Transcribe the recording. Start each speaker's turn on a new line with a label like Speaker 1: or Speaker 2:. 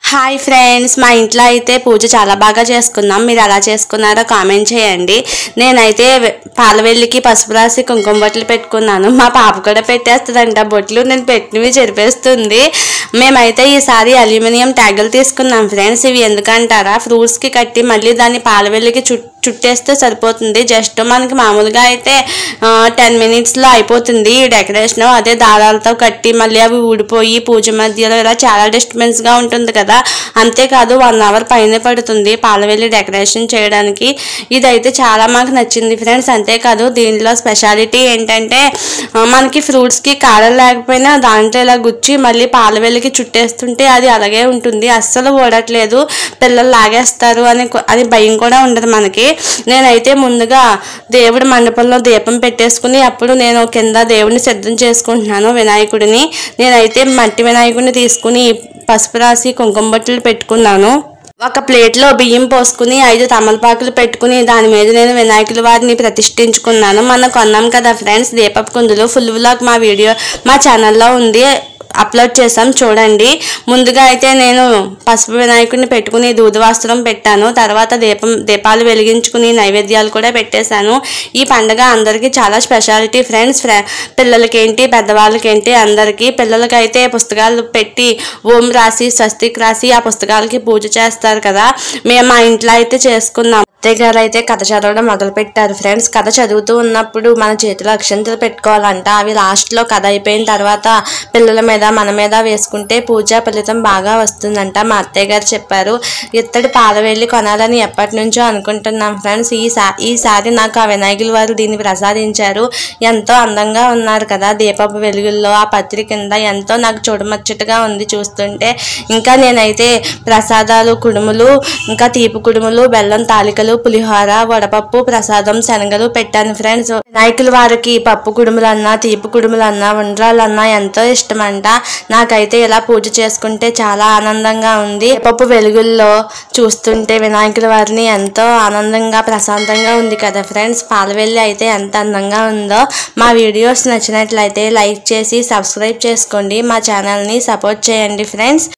Speaker 1: hi friends మా ఇంట్లో అయితే పూజ చాలా బాగా చేసుకున్నాం మీరు ఎలా చేసుకున్నారో కామెంట్ చేయండి నేనైతే వె- పాలవెల్లికి పసుపు రాసి కుంకుమ బొట్లు పెట్టుకున్నాను మా పాప కూడా పెట్టేస్తుందంట బొట్లు నేను పెట్టినవి చెరిపేస్తుంది మేమైతే ఈసారి అల్యూమినియం ట్యాగులు తీసుకున్నాం ఫ్రెండ్స్ ఇవి ఎందుకంటారా ఫ్రూట్స్కి కట్టి మళ్ళీ దాన్ని పాలవెల్లికి చుట్టూ చుట్టేస్తే సరిపోతుంది జస్ట్ మనకి మామూలుగా అయితే టెన్ మినిట్స్లో అయిపోతుంది ఈ డెకరేషన్ అదే దారాలతో కట్టి మళ్ళీ అవి ఊడిపోయి పూజ మధ్యలో ఇలా చాలా డిస్టర్బెన్స్గా ఉంటుంది కదా అంతేకాదు వన్ అవర్ పైన పడుతుంది పాలవెల్లి డెకరేషన్ చేయడానికి ఇదైతే చాలా మాకు నచ్చింది ఫ్రెండ్స్ అంతేకాదు దీనిలో స్పెషాలిటీ ఏంటంటే ఆ, మనకి ఫ్రూట్స్కి కారం లేకపోయినా దాంట్లో ఇలా గుచ్చి మళ్ళీ పాలవెల్లికి చుట్టేస్తుంటే అది అలాగే ఉంటుంది అస్సలు ఓడట్లేదు పిల్లలు లాగేస్తారు అని కొ- అని భయం కూడా ఉండదు మనకి నేనైతే ముందుగా దేవుడి మండపంలో దీపం పెట్టేసుకుని అప్పుడు నేను కింద దేవుడిని సిద్ధం చేసుకుంటున్నాను వినాయకుడిని నేనైతే మట్టి వినాయకుడిని తీసుకుని పసుపు రాసి కుంకుమ బొట్టలు పెట్టుకున్నాను ఒక ప్లేట్లో బియ్యం పోసుకుని ఐదు తమలపాకులు పెట్టుకుని దాని మీద నేను వినాయకుల వారిని ప్రతిష్ఠించుకున్నాను మనం కొన్నాం కదా ఫ్రెండ్స్ దీపపు కుందులు ఫుల్ వ్లాగ్ మా వీడియో మా ఛానల్లో ఉంది అప్లోడ్ చేసాం చూడండి ముందుగా అయితే నేను పసుపు వినాయకుడిని పెట్టుకుని దూదవస్త్రం పెట్టాను తర్వాత దీపం దీపాలు వెలిగించుకుని నైవేద్యాలు కూడా పెట్టేశాను ఈ పండగ అందరికీ చాలా స్పెషాలిటీ ఫ్రెండ్స్ ఫ్రె పిల్లలకేంటి పెద్దవాళ్ళకేంటి అందరికీ పిల్లలకైతే పుస్తకాలు పెట్టి ఓం రాసి స్వస్తిక్ రాసి ఆ పుస్తకాలకి పూజ చేస్తారు కదా మేము మా ఇంట్లో అయితే చేసుకున్నాం అత్తయ్య గారు అయితే కథ చదవడం మొదలు పెట్టారు ఫ్రెండ్స్ కథ చదువుతూ ఉన్నప్పుడు మన చేతిలో అక్షంతలు పెట్టుకోవాలంట అవి లాస్ట్లో కథ అయిపోయిన తర్వాత పిల్లల మీద మన మీద వేసుకుంటే పూజ ఫలితం బాగా వస్తుందంట మా అత్తయ్య గారు చెప్పారు ఇత్తడి పాలవెల్లి కొనాలని ఎప్పటి నుంచో అనుకుంటున్నాం ఫ్రెండ్స్ ఈ సా ఈసారి నాకు ఆ వినాయకుల వారు దీన్ని ప్రసాదించారు ఎంతో అందంగా ఉన్నారు కదా దీపపు వెలుగుల్లో ఆ పత్రి కింద ఎంతో నాకు చూడముచ్చటగా ఉంది చూస్తుంటే ఇంకా నేనైతే ప్రసాదాలు కుడుములు ఇంకా తీపి కుడుములు బెల్లం తాలికలు పులిహోర వడపప్పు ప్రసాదం శనగలు పెట్టాను ఫ్రెండ్స్ వినాయకుల వారికి పప్పు కుడుములన్నా తీపి కుడుములన్నా ఉండ్రాలన్నా ఎంతో ఇష్టమంట నాకైతే ఇలా పూజ చేసుకుంటే చాలా ఆనందంగా ఉంది పప్పు వెలుగుల్లో చూస్తుంటే వినాయకుల వారిని ఎంతో ఆనందంగా ప్రశాంతంగా ఉంది కదా ఫ్రెండ్స్ పాలవెల్లి అయితే ఎంత అందంగా ఉందో మా వీడియోస్ నచ్చినట్లయితే లైక్ చేసి సబ్స్క్రైబ్ చేసుకోండి మా ఛానల్ని సపోర్ట్ చేయండి ఫ్రెండ్స్